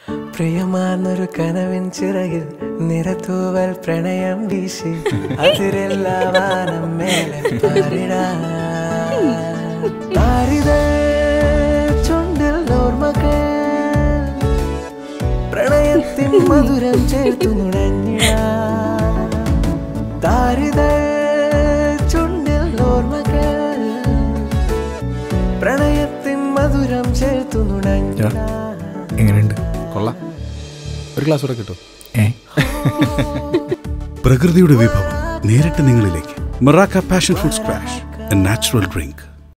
പ്രിയമാർന്നൊരു കനവിൻ ചിറകിൽ നിറത്തൂവൽ പ്രണയം വീശി അതിരെല്ലാ വാനം മേലെ പാറിടാ താരിതൾ ചുണ്ടിൽ ഓർമ്മകൾ പ്രണയത്തിൻ മധുരം ചേർത്തു നുണഞ്ഞിടാ താരിതൾ ചുണ്ടിൽ ഓർമ്മകൾ പ്രണയത്തിൻ മധുരം ചേർത്തു നുണഞ്ഞിടാ എങ്ങനെയുണ്ട് കൊള്ളാം ഒരു ഗ്ലാസ് കൂടെ കിട്ടും ഏ പ്രകൃതിയുടെ വിഭവം നേരിട്ട് നിങ്ങളിലേക്ക് മൊറാക്ക passion fruit squash a natural drink